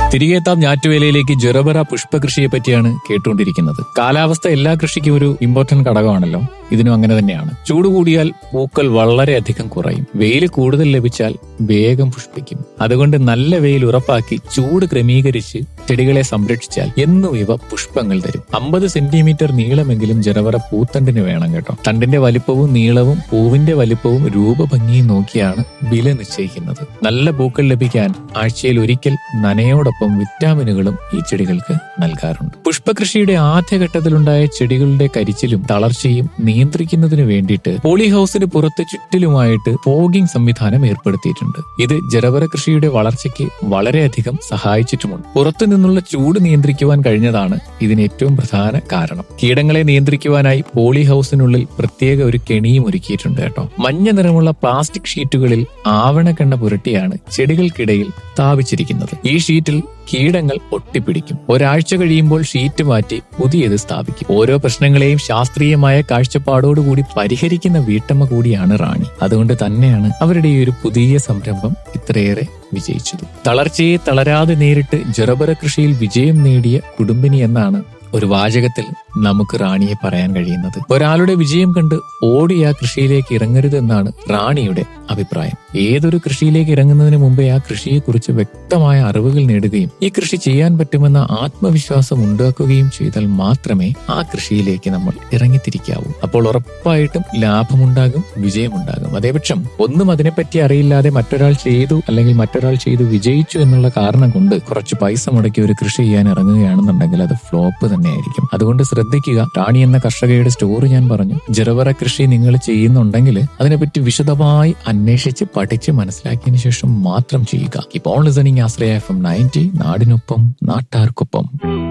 തിരികെ എത്താം ഞാറ്റുവേലയിലേക്ക് ജെറബറ പുഷ്പകൃഷിയെ പറ്റിയാണ് കേട്ടുകൊണ്ടിരിക്കുന്നത് കാലാവസ്ഥ എല്ലാ കൃഷിക്കും ഒരു ഇമ്പോർട്ടന്റ് ഘടകമാണല്ലോ ഇതിനും അങ്ങനെ തന്നെയാണ് ചൂട് കൂടിയാൽ പൂക്കൾ വളരെയധികം കുറയും വെയിൽ കൂടുതൽ ലഭിച്ചാൽ വേഗം പുഷ്പിക്കും അതുകൊണ്ട് നല്ല വെയിൽ ഉറപ്പാക്കി ചൂട് ക്രമീകരിച്ച് ചെടികളെ സംരക്ഷിച്ചാൽ എന്നും ഇവ പുഷ്പങ്ങൾ തരും അമ്പത് സെന്റിമീറ്റർ നീളമെങ്കിലും ജറവറ പൂത്തണ്ടിന് വേണം കേട്ടോ തണ്ടിന്റെ വലിപ്പവും നീളവും പൂവിന്റെ വലിപ്പവും രൂപഭംഗിയും നോക്കിയാണ് വില നിശ്ചയിക്കുന്നത് നല്ല പൂക്കൾ ലഭിക്കാൻ ആഴ്ചയിൽ ഒരിക്കൽ നനയോടൊപ്പം വിറ്റാമിനുകളും ഈ ചെടികൾക്ക് നൽകാറുണ്ട് പുഷ്പകൃഷിയുടെ ആദ്യഘട്ടത്തിലുണ്ടായ ചെടികളുടെ കരിച്ചിലും തളർച്ചയും നിയന്ത്രിക്കുന്നതിന് വേണ്ടിയിട്ട് പോളി ഹൗസിന് പുറത്ത് ചുറ്റിലുമായിട്ട് ഫോഗിംഗ് സംവിധാനം ഏർപ്പെടുത്തിയിട്ടുണ്ട് ഇത് ജറവറ കൃഷിയുടെ വളർച്ചയ്ക്ക് വളരെയധികം സഹായിച്ചിട്ടുമുണ്ട് പുറത്തു നിന്നുള്ള ചൂട് നിയന്ത്രിക്കുവാൻ കഴിഞ്ഞതാണ് ഇതിന് ഏറ്റവും പ്രധാന കാരണം കീടങ്ങളെ നിയന്ത്രിക്കുവാനായി പോളി ഹൗസിനുള്ളിൽ പ്രത്യേക ഒരു കെണിയും ഒരുക്കിയിട്ടുണ്ട് കേട്ടോ മഞ്ഞ നിറമുള്ള പ്ലാസ്റ്റിക് ഷീറ്റുകളിൽ ആവണക്കെണ്ണ പുരട്ടിയാണ് ചെടികൾക്കിടയിൽ സ്ഥാപിച്ചിരിക്കുന്നത് ഈ ഷീറ്റിൽ കീടങ്ങൾ ഒട്ടിപ്പിടിക്കും ഒരാഴ്ച കഴിയുമ്പോൾ ഷീറ്റ് മാറ്റി പുതിയത് സ്ഥാപിക്കും ഓരോ പ്രശ്നങ്ങളെയും ശാസ്ത്രീയമായ കാഴ്ചപ്പാടോടുകൂടി പരിഹരിക്കുന്ന വീട്ടമ്മ കൂടിയാണ് റാണി അതുകൊണ്ട് തന്നെയാണ് അവരുടെ ഈ ഒരു പുതിയ സംരംഭം ഇത്രയേറെ വിജയിച്ചത് തളർച്ചയെ തളരാതെ നേരിട്ട് ജറബറ കൃഷിയിൽ വിജയം നേടിയ കുടുംബിനി എന്നാണ് ഒരു വാചകത്തിൽ നമുക്ക് റാണിയെ പറയാൻ കഴിയുന്നത് ഒരാളുടെ വിജയം കണ്ട് ഓടി ആ കൃഷിയിലേക്ക് ഇറങ്ങരുത് എന്നാണ് റാണിയുടെ അഭിപ്രായം ഏതൊരു കൃഷിയിലേക്ക് ഇറങ്ങുന്നതിന് മുമ്പേ ആ കൃഷിയെക്കുറിച്ച് വ്യക്തമായ അറിവുകൾ നേടുകയും ഈ കൃഷി ചെയ്യാൻ പറ്റുമെന്ന ആത്മവിശ്വാസം ഉണ്ടാക്കുകയും ചെയ്താൽ മാത്രമേ ആ കൃഷിയിലേക്ക് നമ്മൾ ഇറങ്ങിത്തിരിക്കാവൂ അപ്പോൾ ഉറപ്പായിട്ടും ലാഭമുണ്ടാകും വിജയമുണ്ടാകും അതേപക്ഷം ഒന്നും അതിനെപ്പറ്റി അറിയില്ലാതെ മറ്റൊരാൾ ചെയ്തു അല്ലെങ്കിൽ മറ്റൊരാൾ ചെയ്തു വിജയിച്ചു എന്നുള്ള കാരണം കൊണ്ട് കുറച്ച് പൈസ മുടക്കി ഒരു കൃഷി ചെയ്യാൻ ഇറങ്ങുകയാണെന്നുണ്ടെങ്കിൽ അത് ഫ്ലോപ്പ് തന്നെയായിരിക്കും അതുകൊണ്ട് ശ്രദ്ധിക്കുക റാണി എന്ന കർഷകയുടെ സ്റ്റോറി ഞാൻ പറഞ്ഞു ജറവറ കൃഷി നിങ്ങൾ ചെയ്യുന്നുണ്ടെങ്കിൽ അതിനെപ്പറ്റി വിശദമായി അന്വേഷിച്ച് പഠിച്ച് മനസ്സിലാക്കിയതിനു ശേഷം മാത്രം ചെയ്യുക ഇപ്പോൾ listening Ashraya F M ninety നാടിനൊപ്പം നാട്ടാർക്കൊപ്പം